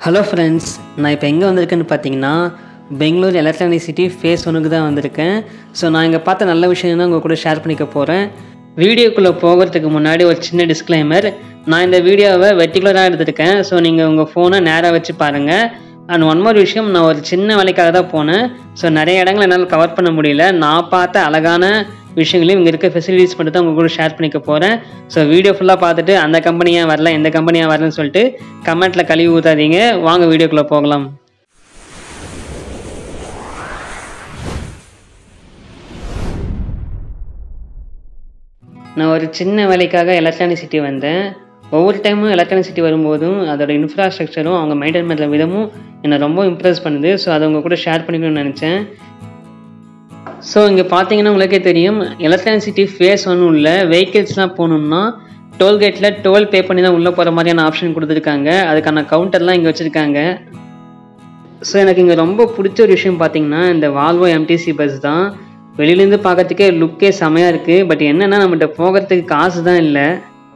hello friends நான் இப்போ எங்கே வந்திருக்கேன்னு பார்த்தீங்கன்னா பெங்களூர் எலக்ட்ரானிக் சிட்டி ஃபேஸ் ஒனுக்கு தான் வந்திருக்கேன் ஸோ நான் இங்கே பார்த்த நல்ல விஷயம் தான் உங்கள் கூட ஷேர் பண்ணிக்க போகிறேன் வீடியோக்குள்ளே போகிறதுக்கு முன்னாடி ஒரு சின்ன டிஸ்க்ளைமர் நான் இந்த வீடியோவை வெட்டிகுலராக எடுத்திருக்கேன் ஸோ நீங்கள் உங்கள் ஃபோனை நேராக வச்சு பாருங்கள் அண்ட் ஒன் மோர் விஷயம் நான் ஒரு சின்ன வேலைக்காக தான் போனேன் ஸோ நிறைய இடங்கள் என்னால் கவர் பண்ண முடியல நான் பார்த்த அழகான விஷயங்களையும் இங்கே இருக்க ஃபெசிலிட்டிஸ் மட்டும் தான் உங்கள் கூட ஷேர் பண்ணிக்க போகிறேன் ஸோ வீடியோ ஃபுல்லாக பார்த்துட்டு அந்த கம்பெனியாக வரல இந்த கம்பெனியாக வரலன்னு சொல்லிட்டு கமெண்ட்டில் கழுவி ஊற்றாதீங்க வாங்க வீடியோக்குள்ளே போகலாம் நான் ஒரு சின்ன வேலைக்காக எலக்ட்ரானிக் சிட்டி வந்தேன் ஒவ்வொரு டைமும் எலக்ட்ரானிக் சிட்டி வரும்போதும் அதோட இன்ஃப்ராஸ்ட்ரக்சரும் அவங்க மெயின்டைன் பண்ணுற விதமும் என்னை ரொம்ப இம்ப்ரெஸ் பண்ணுது ஸோ அதை உங்கள் கூட ஷேர் பண்ணிக்கணும்னு நினச்சேன் ஸோ இங்கே பார்த்தீங்கன்னா உங்களுக்கே தெரியும் எலக்ட்ரானிக் சிட்டி ஃபேஸ் ஒன்றும் இல்லை வெஹிக்கிள்ஸ்லாம் போகணும்னா டோல்கேட்டில் டோல் பே பண்ணி தான் உள்ளே போகிற மாதிரியான ஆப்ஷன் கொடுத்துருக்காங்க அதுக்கான கவுண்டர்லாம் இங்கே வச்சுருக்காங்க ஸோ எனக்கு இங்கே ரொம்ப பிடிச்ச ஒரு விஷயம் பார்த்தீங்கன்னா இந்த வால்வோ எம்டிசி பஸ் தான் வெளியிலேருந்து பார்க்கறதுக்கே லுக்கே செமையாக இருக்குது பட் என்னென்னா நம்மகிட்ட போகிறதுக்கு காசு தான் இல்லை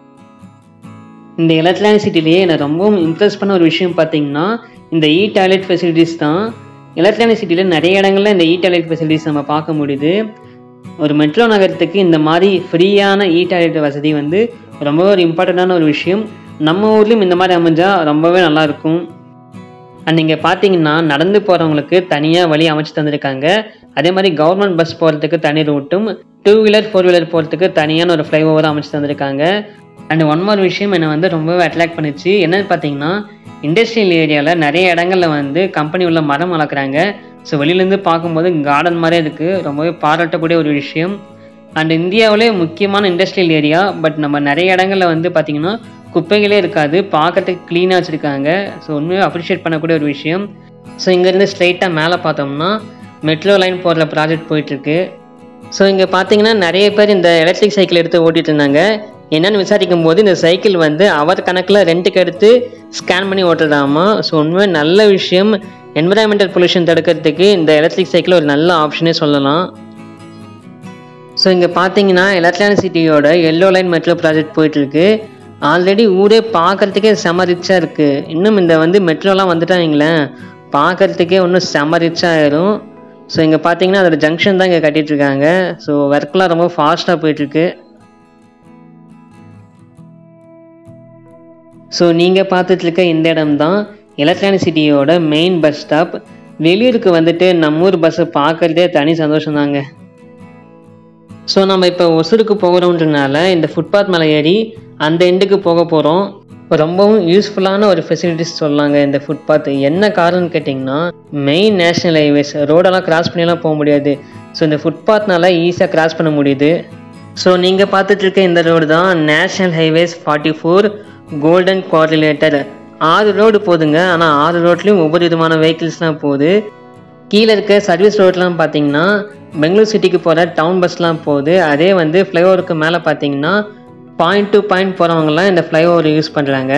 இந்த எலக்ட்ரானிக் சிட்டிலேயே என்னை ரொம்பவும் இம்ப்ரெஸ் பண்ண ஒரு விஷயம் பார்த்தீங்கன்னா இந்த இ டாய்லெட் ஃபெசிலிட்டிஸ் தான் எலக்ட்ரானிக் சிட்டியில் நிறைய இடங்கள்ல இந்த இ டாய்லெட் ஃபெசிலிட்டிஸ் நம்ம பார்க்க முடியுது ஒரு மெட்ரோ நகரத்துக்கு இந்த மாதிரி ஃப்ரீயான இ டாய்லெட் வசதி வந்து ரொம்பவே ஒரு இம்பார்ட்டண்ட்டான ஒரு விஷயம் நம்ம ஊர்லேயும் இந்த மாதிரி அமைஞ்சால் ரொம்பவே நல்லாயிருக்கும் அண்ட் இங்கே பார்த்தீங்கன்னா நடந்து போகிறவங்களுக்கு தனியாக வழி அமைச்சு தந்திருக்காங்க அதே மாதிரி கவர்மெண்ட் பஸ் போகிறதுக்கு தனி ரூட்டும் டூ வீலர் ஃபோர் வீலர் போகிறதுக்கு தனியான ஒரு ஃப்ளைஓவரும் அமைச்சு தந்திருக்காங்க அண்ட் ஒன் மோர் விஷயம் என்னை வந்து ரொம்பவே அட்ராக்ட் பண்ணுச்சு என்னன்னு பார்த்தீங்கன்னா இண்டஸ்ட்ரியல் ஏரியாவில் நிறைய இடங்கள்ல வந்து கம்பெனி உள்ள மரம் வளர்க்குறாங்க ஸோ வெளியிலேருந்து பார்க்கும்போது கார்டன் மாதிரியே இருக்குது ரொம்பவே பாராட்டக்கூடிய ஒரு விஷயம் அண்ட் இந்தியாவிலே முக்கியமான இண்டஸ்ட்ரியல் ஏரியா பட் நம்ம நிறைய இடங்கள்ல வந்து பார்த்திங்கன்னா குப்பைகளே இருக்காது பார்க்கறதுக்கு க்ளீனாக வச்சுருக்காங்க ஸோ உண்மையாக அப்ரிஷியேட் பண்ணக்கூடிய ஒரு விஷயம் ஸோ இங்கேருந்து ஸ்ட்ரைட்டாக மேலே பார்த்தோம்னா மெட்ரோ லைன் போடுற ப்ராஜெக்ட் போயிட்டுருக்கு ஸோ இங்கே பார்த்தீங்கன்னா நிறைய பேர் இந்த எலக்ட்ரிக் சைக்கிள் எடுத்து ஓட்டிகிட்டு இருந்தாங்க என்னன்னு விசாரிக்கும் போது இந்த சைக்கிள் வந்து அவர் கணக்கில் ரெண்ட்டுக்கு எடுத்து ஸ்கேன் பண்ணி ஓட்டுறதாமா ஸோ உண்மையாக நல்ல விஷயம் என்விரான்மெண்டல் பொல்யூஷன் தடுக்கிறதுக்கு இந்த எலக்ட்ரிக் சைக்கிள் ஒரு நல்ல ஆப்ஷனே சொல்லலாம் ஸோ இங்கே பார்த்தீங்கன்னா எலக்ட்ரானிக் சிட்டியோட எல்லோ லைன் மெட்ரோ ப்ராஜெக்ட் போயிட்டுருக்கு ஆல்ரெடி ஊரே பார்க்கறதுக்கே செம ரிச்சாக இருக்குது இன்னும் இந்த வந்து மெட்ரோலாம் வந்துட்டாங்களேன் பார்க்கறதுக்கே இன்னும் செம ரிச்சாக ஆயிரும் ஸோ இங்கே பார்த்தீங்கன்னா அதோட ஜங்ஷன் தான் இங்கே கட்டிகிட்ருக்காங்க ஸோ ஒர்க்லாம் ரொம்ப ஃபாஸ்ட்டாக போயிட்டுருக்கு ஸோ நீங்கள் பார்த்துட்டு இருக்க இந்த இடம் தான் எலக்ட்ரானிக் சிட்டியோட மெயின் பஸ் ஸ்டாப் வெளியூருக்கு வந்துட்டு நம்ம ஊர் பஸ்ஸை பார்க்குறதே தனி சந்தோஷம் தாங்க ஸோ நம்ம இப்போ ஒசூருக்கு போகிறோன்றனால இந்த ஃபுட்பாத் மேலே ஏறி அந்த எண்டுக்கு போக போகிறோம் ரொம்பவும் யூஸ்ஃபுல்லான ஒரு ஃபெசிலிட்டிஸ் சொல்லாங்க இந்த ஃபுட்பாத் என்ன காரணம்னு கேட்டிங்கன்னா மெயின் நேஷ்னல் ஹைவேஸ் ரோடெல்லாம் கிராஸ் பண்ணியெல்லாம் போக முடியாது ஸோ இந்த ஃபுட்பாத்னால ஈஸியாக கிராஸ் பண்ண முடியுது ஸோ நீங்கள் பார்த்துட்டு இருக்க இந்த ரோடு தான் national highways forty four golden quadrilateral ஆறு ரோடு போதுங்க ஆனால் ஆறு ரோட்லேயும் ஒவ்வொரு விதமான வெஹிக்கிள்ஸ்லாம் போகுது கீழே இருக்க சர்வீஸ் ரோட்லாம் பார்த்தீங்கன்னா பெங்களூர் சிட்டிக்கு போகிற டவுன் பஸ்லாம் போகுது அதே வந்து ஃப்ளைஓவருக்கு மேலே பார்த்தீங்கன்னா பாயிண்ட் டு பாயிண்ட் போகிறவங்கலாம் இந்த ஃப்ளைஓவர் யூஸ் பண்ணுறாங்க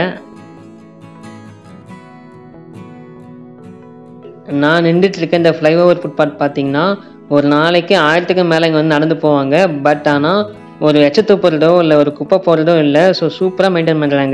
நான் நின்றுட்டு இருக்க இந்த ஃப்ளைஓவர் ஃபுட்பாத் பார்த்தீங்கன்னா ஒரு நாளைக்கு ஆயிரத்துக்கு மேலே இங்கே வந்து நடந்து போவாங்க பட் ஆனால் ஒரு எச்சத்து போகிறதோ இல்லை ஒரு குப்பை போகிறதோ இல்லை ஸோ சூப்பராக மெயின்டைன் பண்ணுறாங்க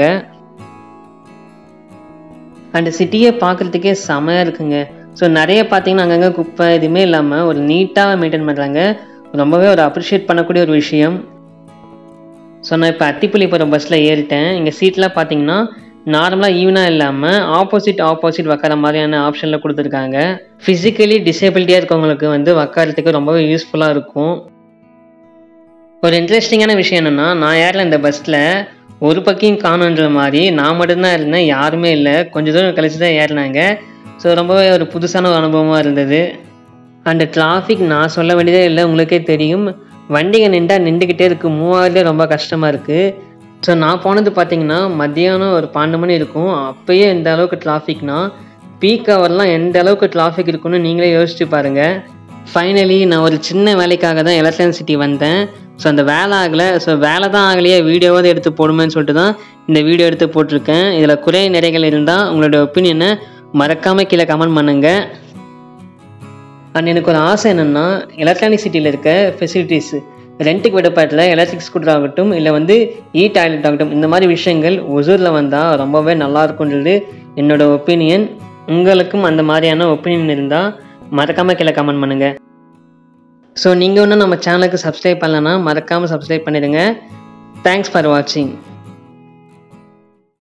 அண்ட் சிட்டியை பார்க்குறதுக்கே செமையாக இருக்குங்க ஸோ நிறைய பார்த்தீங்கன்னா அங்கங்கே குப்பை எதுவுமே இல்லாமல் ஒரு நீட்டாக மெயின்டைன் பண்ணுறாங்க ரொம்பவே ஒரு அப்ரிஷியேட் பண்ணக்கூடிய ஒரு விஷயம் ஸோ நான் இப்போ அத்திப்பள்ளி போகிற பஸ்ஸில் ஏறிட்டேன் இங்கே சீட்லாம் பார்த்தீங்கன்னா நார்மலாக ஈவனாக இல்லாமல் ஆப்போசிட் ஆப்போசிட் உக்கார மாதிரியான ஆப்ஷனில் கொடுத்துருக்காங்க ஃபிசிக்கலி டிசேபிலிட்டியாக இருக்கவங்களுக்கு வந்து உக்காரத்துக்கு ரொம்பவே யூஸ்ஃபுல்லாக இருக்கும் ஒரு இன்ட்ரெஸ்டிங்கான விஷயம் என்னென்னா நான் ஏறல இந்த பஸ்ஸில் ஒரு பக்கம் காணுன்ற மாதிரி நான் மட்டும்தான் இருந்தேன் யாருமே இல்லை கொஞ்சம் தூரம் கழிச்சு தான் ஏறினாங்க ஸோ ரொம்பவே ஒரு புதுசான ஒரு அனுபவமாக இருந்தது அண்டு டிராஃபிக் நான் சொல்ல வேண்டியதே இல்லை உங்களுக்கே தெரியும் வண்டிங்க நின்றா நின்றுக்கிட்டே இருக்குது மூவாயிரே ரொம்ப கஷ்டமாக இருக்குது ஸோ நான் போனது பார்த்தீங்கன்னா மத்தியானம் ஒரு பன்னெண்டு மணி இருக்கும் அப்போயே இந்த அளவுக்கு டிராஃபிக்னா பீக் ஹவர்லாம் எந்த அளவுக்கு டிராஃபிக் இருக்குன்னு நீங்களே யோசிச்சு பாருங்கள் ஃபைனலி நான் ஒரு சின்ன வேலைக்காக தான் எலக்ட்ரானிக் சிட்டி வந்தேன் ஸோ அந்த வேலை ஆகலை ஸோ வேலை தான் ஆகலையே வீடியோவாவது எடுத்து போடுமேன்னு சொல்லிட்டு தான் இந்த வீடியோ எடுத்து போட்டிருக்கேன் இதில் குறை நிறைகள் இருந்தால் உங்களோட ஒப்பீனியனை மறக்காமல் கீழே கமெண்ட் பண்ணுங்கள் அண்ட் எனக்கு ஒரு ஆசை என்னென்னா எலக்ட்ரானிக் சிட்டியில் இருக்க ஃபெசிலிட்டிஸ் ரெண்ட்டுக்கு விடப்படல எலக்ட்ரிக் ஸ்கூட்டர் ஆகட்டும் இல்லை வந்து இ டாய்லெட் ஆகட்டும் இந்த மாதிரி விஷயங்கள் ஒசூரில் வந்தால் ரொம்பவே நல்லா இருக்கும்ன்றது என்னோட ஒப்பீனியன் உங்களுக்கும் அந்த மாதிரியான ஒப்பீனியன் இருந்தால் மறக்காமல் கீழே கமெண்ட் பண்ணுங்கள் ஸோ நீங்கள் ஒன்றும் நம்ம சேனலுக்கு சப்ஸ்கிரைப் பண்ணலன்னா மறக்காமல் சப்ஸ்கிரைப் பண்ணிடுங்க தேங்க்ஸ் ஃபார் வாட்சிங்